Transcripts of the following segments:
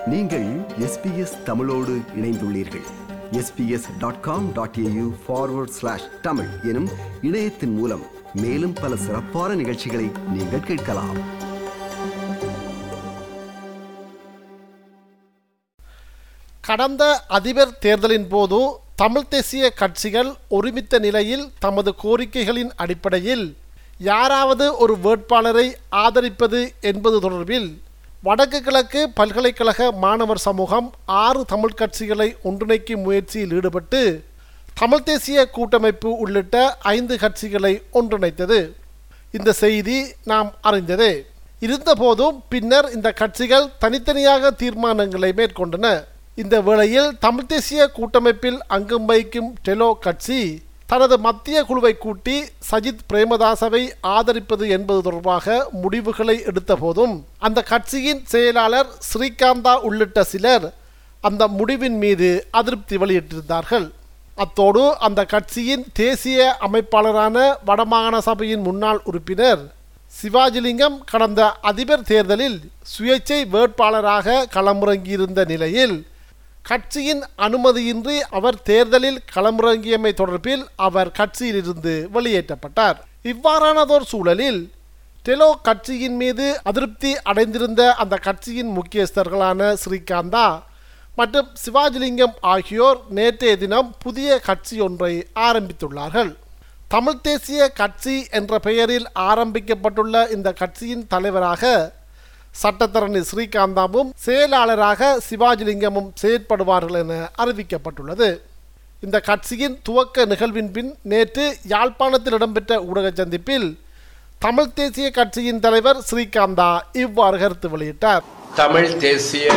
நீங்கள் எஸ்பிஎஸ் தமிழோடு இணைந்துள்ளீர்கள் SBS dot com dot AU forward slash Tamil எனும் இணையத்தின் மூலம் மேலும் பல சிறப்பான நிகழ்ச்சிகளை நீங்கள் கேட்கலாம் கடந்த அதிபர் தேர்தலின் போது தமிழ் தேசிய கட்சிகள் ஒருமித்த நிலையில் தமது கோரிக்கைகளின் அடிப்படையில் யாராவது ஒரு வேட்பாளரை ஆதரிப்பது என்பது தொடர்பில் வடக்கு கிழக்கு பல்கலைக்கழக மாணவர் சமூகம் ஆறு தமிழ் கட்சிகளை ஒன்றிணைக்கும் முயற்சியில் ஈடுபட்டு தமிழ் தேசிய கூட்டமைப்பு உள்ளிட்ட ஐந்து கட்சிகளை ஒன்றிணைத்தது இந்த செய்தி நாம் அறிந்ததே இருந்தபோதும் பின்னர் இந்த கட்சிகள் தனித்தனியாக தீர்மானங்களை மேற்கொண்டன இந்த வேளையில் தமிழ் தேசிய கூட்டமைப்பில் அங்கம் வகிக்கும் டெலோ கட்சி தனது மத்திய குழுவை கூட்டி சஜித் பிரேமதாசவை ஆதரிப்பது என்பது தொடர்பாக முடிவுகளை எடுத்த போதும் அந்த கட்சியின் செயலாளர் ஸ்ரீகாந்தா உள்ளிட்ட சிலர் அந்த முடிவின் மீது அதிருப்தி வெளியிட்டிருந்தார்கள் அத்தோடு அந்த கட்சியின் தேசிய அமைப்பாளரான வடமாகாண சபையின் முன்னாள் உறுப்பினர் சிவாஜிலிங்கம் கடந்த அதிபர் தேர்தலில் சுயேட்சை வேட்பாளராக களமிறங்கியிருந்த நிலையில் கட்சியின் அனுமதியின்றி அவர் தேர்தலில் களமிறங்கியமை தொடர்பில் அவர் கட்சியிலிருந்து வெளியேற்றப்பட்டார் இவ்வாறானதோர் சூழலில் டெலோ கட்சியின் மீது அதிருப்தி அடைந்திருந்த அந்த கட்சியின் முக்கியஸ்தர்களான ஸ்ரீகாந்தா மற்றும் சிவாஜிலிங்கம் ஆகியோர் நேற்றைய தினம் புதிய கட்சி ஒன்றை ஆரம்பித்துள்ளார்கள் தமிழ் தேசிய கட்சி என்ற பெயரில் ஆரம்பிக்கப்பட்டுள்ள இந்த கட்சியின் தலைவராக சட்டத்தரணி ஸ்ரீகாந்தாவும் செயலாளராக சிவாஜிலிங்கமும் செயற்படுவார்கள் என அறிவிக்கப்பட்டுள்ளது இந்த கட்சியின் துவக்க நிகழ்வின் பின் நேற்று யாழ்ப்பாணத்தில் இடம்பெற்ற ஊடக சந்திப்பில் தமிழ் தேசிய கட்சியின் தலைவர் ஸ்ரீகாந்தா இவ்வாறு கருத்து வெளியிட்டார் தமிழ் தேசிய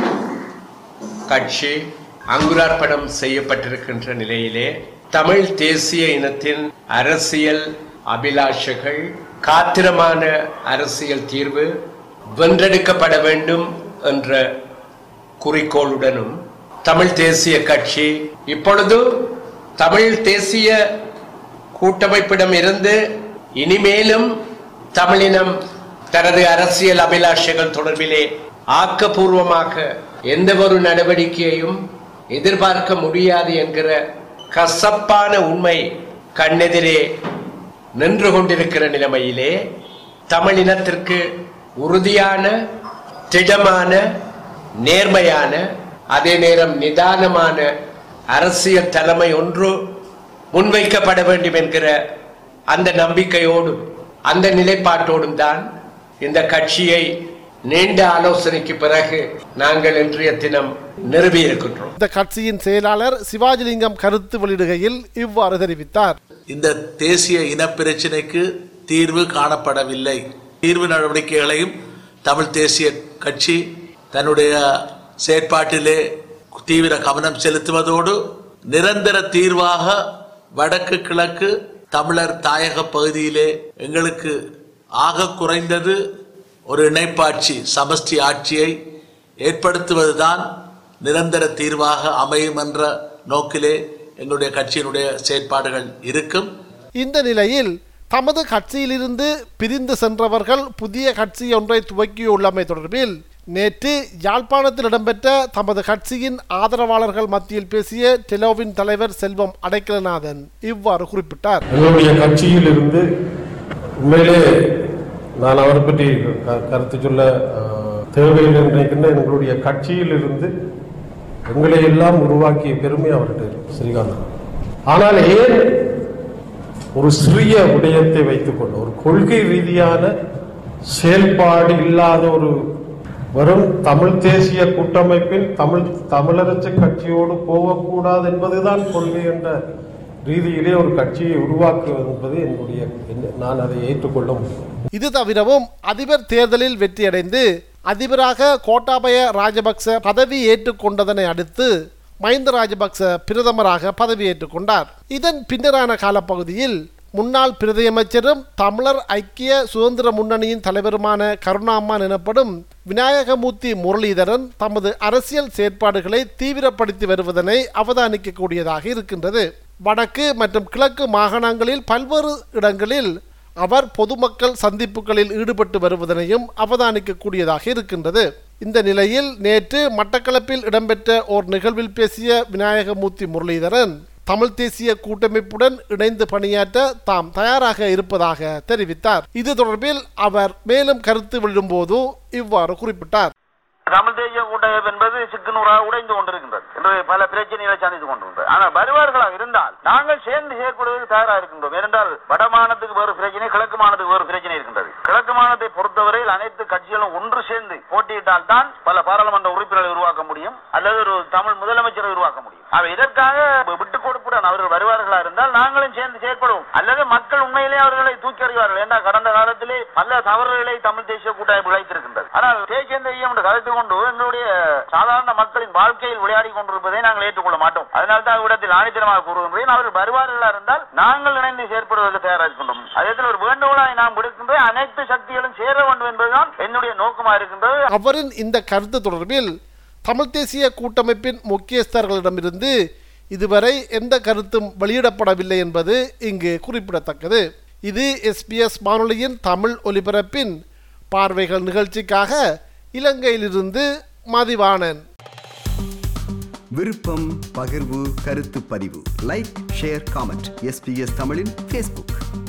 கட்சி அங்குரார்ப்பணம் செய்யப்பட்டிருக்கின்ற நிலையிலே தமிழ் தேசிய இனத்தின் அரசியல் அபிலாஷைகள் காத்திரமான அரசியல் தீர்வு வென்றெடுக்கப்பட வேண்டும் என்ற குறிக்கோளுடனும் தமிழ் தேசிய கட்சி இப்பொழுது தமிழ் தேசிய கூட்டமைப்பிடம் இருந்து இனிமேலும் தமிழினம் தனது அரசியல் அபிலாஷைகள் தொடர்பிலே ஆக்கப்பூர்வமாக எந்த ஒரு நடவடிக்கையையும் எதிர்பார்க்க முடியாது என்கிற கசப்பான உண்மை கண்ணெதிரே நின்று கொண்டிருக்கிற நிலைமையிலே தமிழினத்திற்கு உறுதியான திடமான நேர்மையான அதே நேரம் நிதானமான அரசியல் தலைமை ஒன்று முன்வைக்கப்பட வேண்டும் என்கிற அந்த நம்பிக்கையோடும் அந்த நிலைப்பாட்டோடும் தான் இந்த கட்சியை நீண்ட ஆலோசனைக்கு பிறகு நாங்கள் இன்றைய தினம் நிறுவி இருக்கின்றோம் இந்த கட்சியின் செயலாளர் சிவாஜிலிங்கம் கருத்து வெளியிடுகையில் இவ்வாறு தெரிவித்தார் இந்த தேசிய இனப்பிரச்சினைக்கு தீர்வு காணப்படவில்லை தீர்வு நடவடிக்கைகளையும் தமிழ் தேசிய கட்சி தன்னுடைய செயற்பாட்டிலே தீவிர கவனம் செலுத்துவதோடு நிரந்தர தீர்வாக வடக்கு கிழக்கு தமிழர் தாயக பகுதியிலே எங்களுக்கு ஆக குறைந்தது ஒரு இணைப்பாட்சி சமஷ்டி ஆட்சியை ஏற்படுத்துவதுதான் நிரந்தர தீர்வாக அமையும் என்ற நோக்கிலே எங்களுடைய கட்சியினுடைய செயற்பாடுகள் இருக்கும் இந்த நிலையில் தமது கட்சியிலிருந்து பிரிந்து சென்றவர்கள் புதிய கட்சி ஒன்றை துவக்கியுள்ளமை தொடர்பில் நேற்று யாழ்ப்பாணத்தில் இடம்பெற்ற தமது கட்சியின் ஆதரவாளர்கள் மத்தியில் பேசிய டெலோவின் தலைவர் செல்வம் அடைக்கலநாதன் இவ்வாறு குறிப்பிட்டார் எங்களுடைய கட்சியில் இருந்து உண்மையிலே நான் அவரை பற்றி க- கருத்து சொல்ல அஹ், தேவையில்லை என்று நினைக்கின்ற எங்களுடைய கட்சியில் இருந்து எங்களை எல்லாம் உருவாக்கிய பெருமை அவர்கிட்ட இருக்கு ஸ்ரீகாந்த் ஆனால் ஏன் ஒரு சிறிய விடயத்தை வைத்துக்கொண்டு ஒரு கொள்கை ரீதியான செயல்பாடு இல்லாத ஒரு வெறும் தமிழ் தேசிய கூட்டமைப்பின் தமிழ் தமிழரசு கட்சியோடு போகக்கூடாது என்பதுதான் கொள்கை என்ற ரீதியிலே ஒரு கட்சியை உருவாக்குவது என்பது என்னுடைய என்ன- நான் அதை ஏற்றுக்கொள்ள முடியும் இது தவிரவும் அதிபர் தேர்தலில் வெற்றியடைந்து அதிபராக கோட்டாபய ராஜபக்ச பதவி ஏற்றுக்கொண்டதனை அடுத்து மஹிந்த ராஜபக்ச பிரதமராக பதவியேற்றுக் கொண்டார் இதன் பின்னரான காலப்பகுதியில் முன்னாள் பிரதியமைச்சரும் தமிழர் ஐக்கிய சுதந்திர முன்னணியின் தலைவருமான கருணாம்மான் எனப்படும் விநாயகமூர்த்தி முரளிதரன் தமது அரசியல் செயற்பாடுகளை தீவிரப்படுத்தி வருவதனை அவதானிக்கக்கூடியதாக இருக்கின்றது வடக்கு மற்றும் கிழக்கு மாகாணங்களில் பல்வேறு இடங்களில் அவர் பொதுமக்கள் சந்திப்புகளில் ஈடுபட்டு வருவதனையும் அவதானிக்கக்கூடியதாக இருக்கின்றது இந்த நிலையில் நேற்று மட்டக்களப்பில் இடம்பெற்ற ஓர் நிகழ்வில் பேசிய விநாயகமூர்த்தி முரளிதரன் தமிழ் தேசிய கூட்டமைப்புடன் இணைந்து பணியாற்ற தாம் தயாராக இருப்பதாக தெரிவித்தார் இது தொடர்பில் அவர் மேலும் கருத்து வெளியிடும்போது இவ்வாறு குறிப்பிட்டார் தமிழ் தேசிய கூட்டமைப்பு என்பது சிக்குநூறாக உடைந்து கொண்டிருக்கின்றது என்று பல பிரச்சனைகளை சந்தித்துக் கொண்டிருந்தது ஆனால் வருவார்களாக இருந்தால் நாங்கள் சேர்ந்து செயற்படுவதற்கு தயாராக இருக்கின்றோம் ஏனென்றால் வடமானத்துக்கு வேறு பிரச்சனை கிழக்கு மாநிலத்துக்கு வேறு பிரச்சனை இருக்கின்றது கிழக்கு மாநிலத்தை பொறுத்தவரையில் அனைத்து கட்சிகளும் ஒன்று சேர்ந்து போட்டியிட்டால் தான் பல பாராளுமன்ற உறுப்பினர்களை உருவாக்க முடியும் அல்லது ஒரு தமிழ் முதலமைச்சரை உருவாக்க முடியும் அவை இதற்காக விட்டுக் கொடுப்புடன் அவர்கள் வருவார்களா இருந்தால் நாங்களும் சேர்ந்து செயற்படுவோம் அல்லது மக்கள் உண்மையிலே அவர்களை தூக்கி அறிவார்கள் ஏன்னா கடந்த காலத்திலே பல தவறுகளை தமிழ் தேசிய கூட்டமைப்பு இழைத்திருக்கின்றது ஆனால் தேசியம் தெய்யம் என்று கருத்து கொண்டு எங்களுடைய சாதாரண மக்களின் வாழ்க்கையில் விளையாடி கொண்டிருப்பதை நாங்கள் ஏற்றுக்கொள்ள மாட்டோம் அதனால் தான் இடத்தில் ஆணித்தரமாக கூறுகின்றேன் அவர்கள் வருவார்களா இருந்தால் நாங்கள் இணைந்து செயற்படுவதற்கு தயாராக இருக்கின்றோம் அதே ஒரு வேண்டுகோளாய் நாம் விடுக்கின்ற அனைத்து சக்திகளும் சேர வேண்டும் என்பதுதான் என்னுடைய நோக்கமாக இருக்கின்றது அவரின் இந்த கருத்து தொடர்பில் தமிழ் தேசிய கூட்டமைப்பின் முக்கியஸ்தர்களிடமிருந்து இதுவரை எந்த கருத்தும் வெளியிடப்படவில்லை என்பது இங்கு குறிப்பிடத்தக்கது இது எஸ்பிஎஸ் வானொலியின் தமிழ் ஒலிபரப்பின் பார்வைகள் நிகழ்ச்சிக்காக இலங்கையிலிருந்து மதிவாணன் விருப்பம் பகிர்வு கருத்து பதிவு லைக் ஷேர் காமெண்ட் எஸ்பிஎஸ் தமிழின் ஃபேஸ்புக்